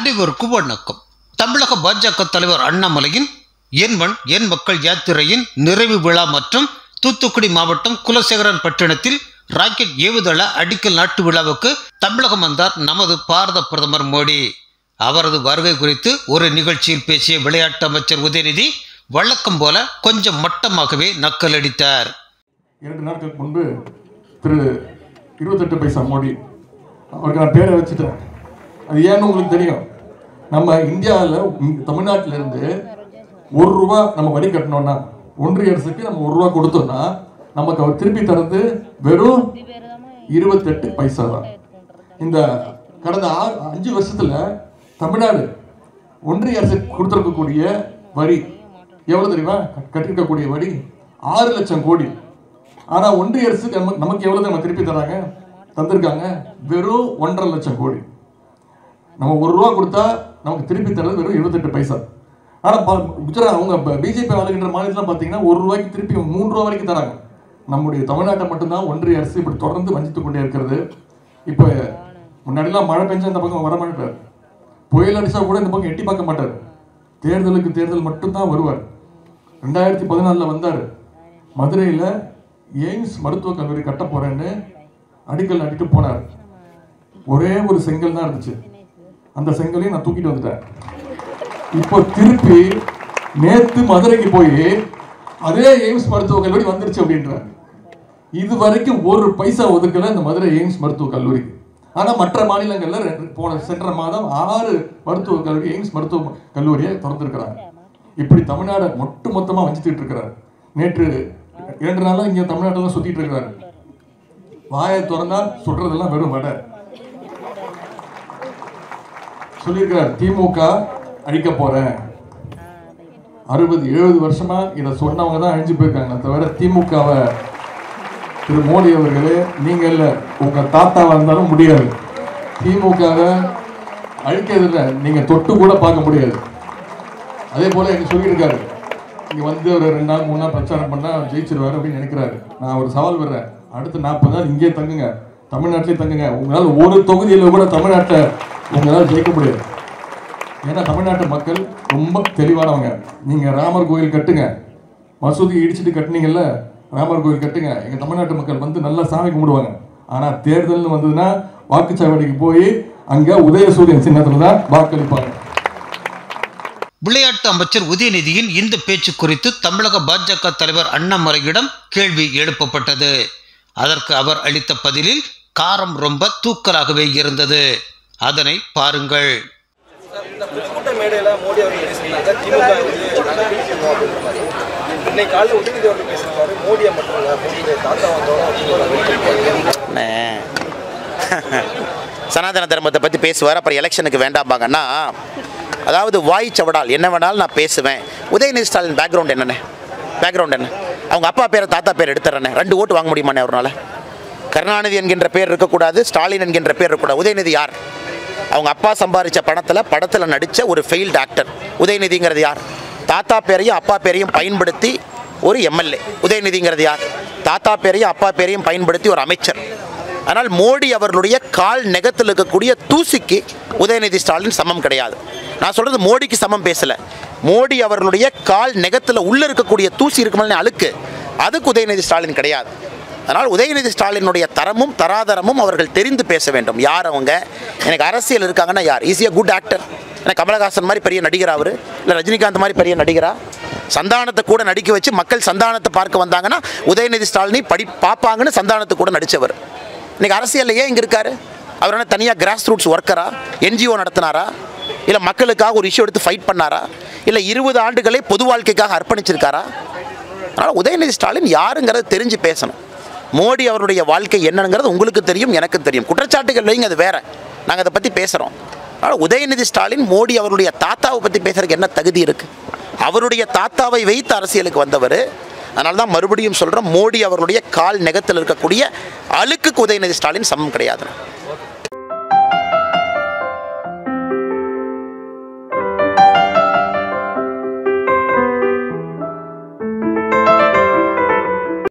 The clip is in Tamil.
அனைவருக்கும் வணக்கம் தமிழக பாஜக தலைவர் அண்ணாமலையின் என் மண் என் மக்கள் யாத்திரையின் நிறைவு விழா மற்றும் தூத்துக்குடி மாவட்டம் குலசேகரன் பட்டினத்தில் ராக்கெட் ஏவுதள அடிக்கல் நாட்டு விழாவுக்கு தமிழகம் வந்தார் நமது பாரத பிரதமர் மோடி அவரது வருகை குறித்து ஒரு நிகழ்ச்சியில் பேசிய விளையாட்டு அமைச்சர் உதயநிதி வழக்கம் போல கொஞ்சம் மட்டமாகவே நக்கலடித்தார் இரண்டு நாட்களுக்கு முன்பு திரு இருபத்தெட்டு பைசா மோடி அவருக்கு நான் பேரை வச்சுட்டேன் அது ஏன்னு உங்களுக்கு தெரியும் நம்ம இந்தியாவில் தமிழ்நாட்டில இருந்து ஒரு ரூபா நம்ம வரி கட்டணும்னா ஒன்றிய அரசுக்கு நம்ம ஒரு ரூபா கொடுத்தோம்னா நமக்கு அவர் திருப்பி தரது வெறும் இருபத்தெட்டு பைசா தான் இந்த கடந்த ஆறு அஞ்சு வருஷத்துல தமிழ்நாடு ஒன்றிய அரசு கொடுத்துருக்கக்கூடிய வரி எவ்வளவு தெரியுமா கட்டிருக்கக்கூடிய வரி ஆறு லட்சம் கோடி ஆனா ஒன்றிய அரசு நம்ம நமக்கு எவ்வளவு நம்ம திருப்பி தராங்க தந்திருக்காங்க வெறும் ஒன்றரை லட்சம் கோடி நம்ம ஒரு ரூபா கொடுத்தா நமக்கு திருப்பி தரது வெறும் இருபத்தெட்டு பைசா ஆனா ப- குஜராத் அவங்க பிஜேபி ஆளுகின்ற மாநிலத்தில் பார்த்தீங்கன்னா ஒரு ரூபாய்க்கு திருப்பி மூன்று ரூபா வரைக்கும் தராங்க நம்முடைய தமிழ்நாட்டை மட்டும்தான் ஒன்றிய அரசு இப்படி தொடர்ந்து வஞ்சித்து கொண்டே இருக்கிறது இப்போ முன்னாடிலாம் மழை பெஞ்சா இந்த பக்கம் வர மாட்டார் புயல் அடிச்சா கூட இந்த பக்கம் எட்டி பார்க்க மாட்டார் தேர்தலுக்கு தேர்தல் மட்டும்தான் வருவார் ரெண்டாயிரத்தி பதினாலில் வந்தார் மதுரையில் எய்ம்ஸ் மருத்துவக் கல்லூரி கட்ட போறேன்னு அடிக்கல் நட்டிட்டு போனார் ஒரே ஒரு செங்கல் தான் இருந்துச்சு அந்த செங்கலையும் நான் தூக்கிட்டு வந்துட்டேன் இப்போ திருப்பி நேத்து மதுரைக்கு போய் அதே எய்ம்ஸ் மருத்துவக் கல்லூரி வந்துருச்சு அப்படின்றார் இது வரைக்கும் ஒரு பைசா ஒதுக்கல இந்த மதுரை எய்ம்ஸ் மருத்துவக் கல்லூரி ஆனா மற்ற மாநிலங்கள்ல ரெண்டு- போன சென்ற மாதம் ஆறு மருத்துவக் கல்லூரி எய்ம்ஸ் மருத்துவ கல்லூரியை திறந்திருக்கிறாங்க இப்படி தமிழ்நாடு மொட்டு மொத்தமா வஞ்சித்துட்டு இருக்கிறார் நேற்று இரண்டு நாளா இங்க தமிழ்நாட்டில் சுத்திட்டு இருக்கிறாரு வாயை திறந்தா சுடுறதெல்லாம் வெறும் வடை சொல்லியிருக்கிறார் திமுக அழிக்க போறேன் அறுபது எழுபது வருஷமா இதை சொன்னவங்க தான் அழிஞ்சு போயிருக்காங்க தவிர திமுகவை திரு மோடி அவர்களே நீங்க இல்ல உங்க தாத்தாவா இருந்தாலும் முடியாது திமுகவை அழிக்கிறது இல்ல நீங்க தொட்டு கூட பார்க்க முடியாது அதே போல எனக்கு சொல்லியிருக்காரு இங்க வந்து ஒரு ரெண்டு நாள் மூணு நாள் பிரச்சாரம் பண்ணா ஜெயிச்சிருவாரு அப்படின்னு நினைக்கிறாரு நான் ஒரு சவால் விடுறேன் அடுத்த நாற்பது நாள் இங்கேயே தங்குங்க தமிழ்நாட்டிலே தங்குங்க உங்களால் ஒரு தொகுதியில கூட தமிழ்நாட்டை உங்களால் ஜெயிக்க முடியாது ஏன்னா தமிழ்நாட்டு மக்கள் ரொம்ப தெளிவானவங்க நீங்க ராமர் கோயில் கட்டுங்க மசூதி இடிச்சிட்டு கட்டுனீங்கல்ல ராமர் கோயில் கட்டுங்க எங்க தமிழ்நாட்டு மக்கள் வந்து நல்லா சாமி கும்பிடுவாங்க ஆனா தேர்தல்னு வந்ததுன்னா வாக்குச்சாவடிக்கு போய் அங்க உதயசூரியன் சின்னத்துல தான் வாக்களிப்பாங்க விளையாட்டு அமைச்சர் உதயநிதியின் இந்த பேச்சு குறித்து தமிழக பாஜக தலைவர் அண்ணாமலையிடம் கேள்வி எழுப்பப்பட்டது அதற்கு அவர் அளித்த பதிலில் காரம் ரொம்ப தூக்கலாகவே இருந்தது அதனை பாருங்கள் இந்த பொதுக்கூட்ட மேடையில் மோடி அவர்கள் பேசியிருந்தாங்க திமுக வந்து நாங்கள் பிடிச்சிருக்கோம் அப்படின்ற மாதிரி இன்னைக்கு காலையில் உதயநிதி அவர்கள் பேசியிருக்காரு மோடியை மட்டும் இல்லை மோடியுடைய தாத்தா வந்தோம் அப்படின்னு அண்ணே. சனாதன தர்மத்தை பற்றி பேசுவார் அப்புறம் எலெக்ஷனுக்கு வேண்டாம்பாங்கன்னா அதாவது வாய் சவடால் என்ன வேணாலும் நான் பேசுவேன் உதயநிதி ஸ்டாலின் பேக்ரவுண்ட் என்னண்ணே பேக்ரவுண்ட் என்ன அவங்க அப்பா பேரை தாத்தா பேர் எடுத்துறேண்ணே ரெண்டு ஓட்டு வாங்க முடியுமாண்ணே அவரால் கருணாநிதி என்கின்ற பேர் இருக்கக்கூடாது ஸ்டாலின் என்கின்ற பேர் இருக்கக்கூடாது உதயநிதி யார் அவங்க அப்பா சம்பாதிச்ச பணத்தில் படத்தில் நடித்த ஒரு ஃபெயில்டு ஆக்டர் உதயநிதிங்கிறது யார் தாத்தா பேரையும் அப்பா பேரையும் பயன்படுத்தி ஒரு எம்எல்ஏ உதயநிதிங்கிறது யார் தாத்தா பேரையும் அப்பா பேரையும் பயன்படுத்தி ஒரு அமைச்சர் ஆனால் மோடி அவர்களுடைய கால் நெகத்தில் இருக்கக்கூடிய தூசிக்கு உதயநிதி ஸ்டாலின் சமம் கிடையாது நான் சொல்றது மோடிக்கு சமம் பேசல மோடி அவர்களுடைய கால் நெகத்தில் உள்ள இருக்கக்கூடிய தூசி இருக்குமே அழுக்கு அதுக்கு உதயநிதி ஸ்டாலின் கிடையாது அதனால் உதயநிதி ஸ்டாலினுடைய தரமும் தராதரமும் அவர்கள் தெரிந்து பேச வேண்டும் யார் அவங்க எனக்கு அரசியல் இருக்காங்கன்னா யார் ஈஸியாக குட் ஆக்டர் எனக்கு கமலஹாசன் மாதிரி பெரிய நடிகர் அவர் இல்லை ரஜினிகாந்த் மாதிரி பெரிய நடிகரா சந்தானத்தை கூட நடிக்க வச்சு மக்கள் சந்தானத்தை பார்க்க வந்தாங்கன்னா உதயநிதி ஸ்டாலினை படி பார்ப்பாங்கன்னு சந்தானத்தை கூட நடித்தவர் இன்னைக்கு அரசியலில் ஏன் இங்கே இருக்காரு அவர் என்ன தனியாக கிராஸ் ரூட்ஸ் ஒர்க்கரா என்ஜிஓ நடத்தினாரா இல்லை மக்களுக்காக ஒரு இஷ்யூ எடுத்து ஃபைட் பண்ணாரா இல்லை இருபது ஆண்டுகளை பொது வாழ்க்கைக்காக அர்ப்பணிச்சிருக்காரா அதனால் உதயநிதி ஸ்டாலின் யாருங்கிறத தெரிஞ்சு பேசணும் மோடி அவருடைய வாழ்க்கை என்னங்கிறது உங்களுக்கு தெரியும் எனக்கு தெரியும் குற்றச்சாட்டுகள் வைங்க அது வேற நாங்கள் அதை பற்றி பேசுகிறோம் ஆனால் உதயநிதி ஸ்டாலின் மோடி அவருடைய தாத்தாவை பற்றி பேசுறதுக்கு என்ன தகுதி இருக்குது அவருடைய தாத்தாவை வைத்து அரசியலுக்கு வந்தவர் அதனால தான் மறுபடியும் சொல்கிறோம் மோடி அவர்களுடைய கால் நெகத்தில் இருக்கக்கூடிய அழுக்குக்கு உதயநிதி ஸ்டாலின் சமம் கிடையாது